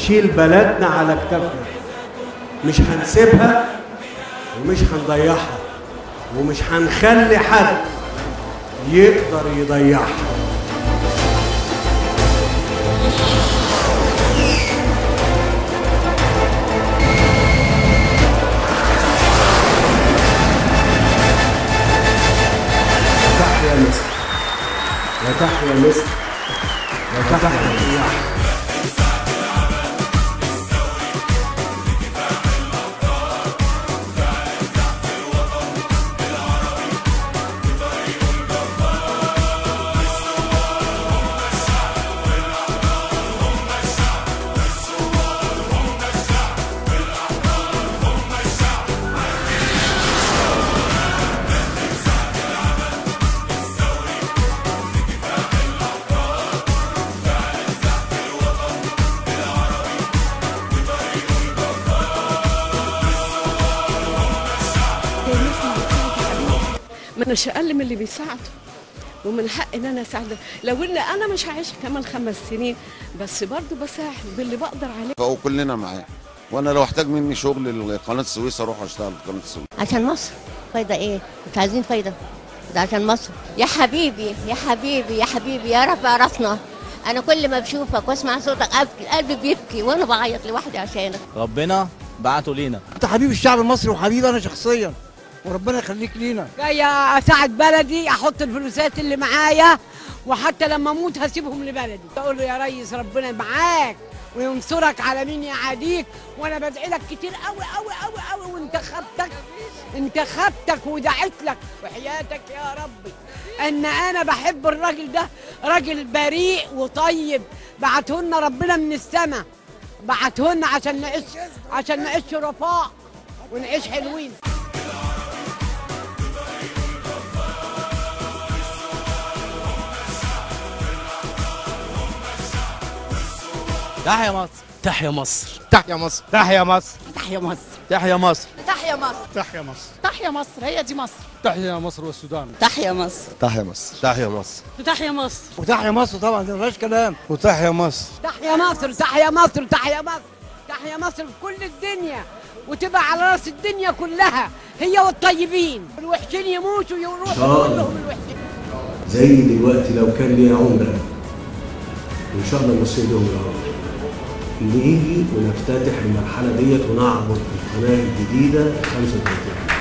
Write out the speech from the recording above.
هنشيل بلدنا على كتافنا مش هنسيبها ومش هنضيعها ومش هنخلي حد يقدر يضيعها تحيا مصر يا تحيا مصر يا تحيا الرياح ما اناش اقل من اللي بيساعده ومن حق ان انا اساعده لو ان انا مش هعيش كمان خمس سنين بس برضه بساعد باللي بقدر عليه وكلنا معاه وانا لو احتاج مني شغل لقناه السويس اروح اشتغل في قناه السويس عشان مصر فايدة ايه؟ مش عايزين فايدة ده عشان مصر يا حبيبي يا حبيبي يا حبيبي يا رب عرفنا انا كل ما بشوفك واسمع صوتك ابكي قلبي بيبكي وانا بعيط لوحدي عشانك ربنا بعته لينا انت حبيب الشعب المصري وحبيبي انا شخصيا وربنا يخليك لينا جاية أساعد بلدي أحط الفلوسات اللي معايا وحتى لما أموت هسيبهم لبلدي أقول له يا ريس ربنا معاك وينصرك على مين يعاديك وأنا بدعي لك كتير أوي أوي أوي أوي وانتخبتك انتخبتك ودعيت لك وحياتك يا ربي أن أنا بحب الراجل ده راجل بريء وطيب بعته لنا ربنا من السماء بعته لنا عشان نعيش عشان نعيش شرفاء ونعيش حلوين تحيا مصر تحيا مصر تحيا مصر تحيا مصر تحيا مصر تحيا مصر تحيا مصر تحيا مصر تحيا مصر هي دي مصر تحيا مصر والسودان تحيا مصر تحيا مصر تحيا مصر تحيا مصر وتحيا مصر طبعا ده مفيهاش كلام وتحيا مصر تحيا مصر تحيا مصر تحيا مصر تحيا مصر في كل الدنيا وتبقى على راس الدنيا كلها هي والطيبين الوحشين يموتوا يروحوا كلهم الوحشين زي دلوقتي لو كان ليها عمرة وإن شاء الله المصريين لهم العمر نيجي ونفتتح المرحلة ديت ونعبر القناة الجديدة 35